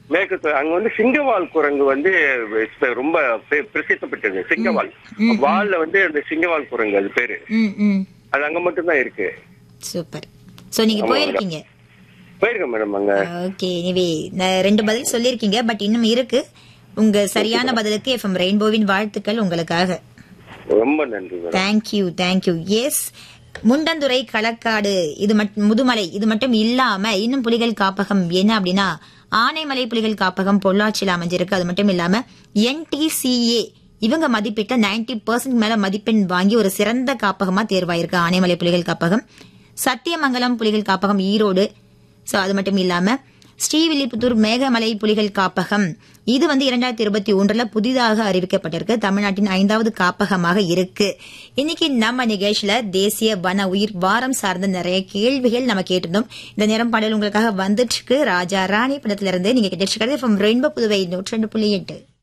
மேற்கு தொ- அங்க வந்து சிங்கவால் குரங்கு வந்து இப்ப ரொம்ப பெ- பிரசித்தி பெற்றது சிங்கவால் ம், வால்ல வந்து அந்த சிங்கவால் குரங்கு அது பேரு ம் ம் அது அங்க மட்டும் தான் இருக்கு சூப்பர் சோ நீங்க ஆமா, போயிருக்கீங்க போயிருக்கேன் மேடம் அங்க ஓகே எனவே நான் ரெண்டு பதில் சொல்லியிருக்கீங்க பட் இன்னும் இருக்கு உங்க சரியான பதிலுக்கு எஃப்எம் ரெயின்போவின் வாழ்த்துக்கள் உங்களுக்காக ரொம்ப நன்றி madam thank you thank you yes Mundanthurai Kalakkad இது மட்டும் முதுமலை இது மட்டும் இல்லாம இன்னும் புலிகள் காப்பகம் என்ன அப்படின்னா ஆனைமலை புலிகள் காப்பகம் பொள்ளாச்சியில் அமைஞ்சிருக்கு அது மட்டும் இல்லாம என்டிசிஏ இவங்க மதிப்பிட்ட 90% பர்சன்ட் மேல மதிப்பெண் வாங்கி ஒரு சிறந்த காப்பகமா தேர்வாயிருக்கு ஆனைமலை புலிகள் காப்பகம் சத்தியமங்கலம் புலிகள் காப்பகம் ஈரோடு சோ அது மட்டும் இல்லாம ஸ்ரீவில்லிபுத்தூர் மேகமலை புலிகள் காப்பகம் இது வந்து இரண்டாயிரத்தி இருபத்தி ஒன்றுல புதிதாக அறிவிக்கப்பட்டிருக்கு தமிழ்நாட்டின் ஐந்தாவது காப்பகமாக இருக்கு இன்னைக்கு நம்ம நிகழ்ச்சியில தேசிய வன உயிர் வாரம் சார்ந்த நிறைய கேள்விகள் நம்ம கேட்டிருந்தோம் இந்த நேரம் பாடல் உங்களுக்காக வந்துட்டு இருக்கு ராஜா ராணி படத்துல இருந்து நீங்க கேட்டிருக்கிறது ரெயின்போ புதுவை நூற்றி ரெண்டு புள்ளி எட்டு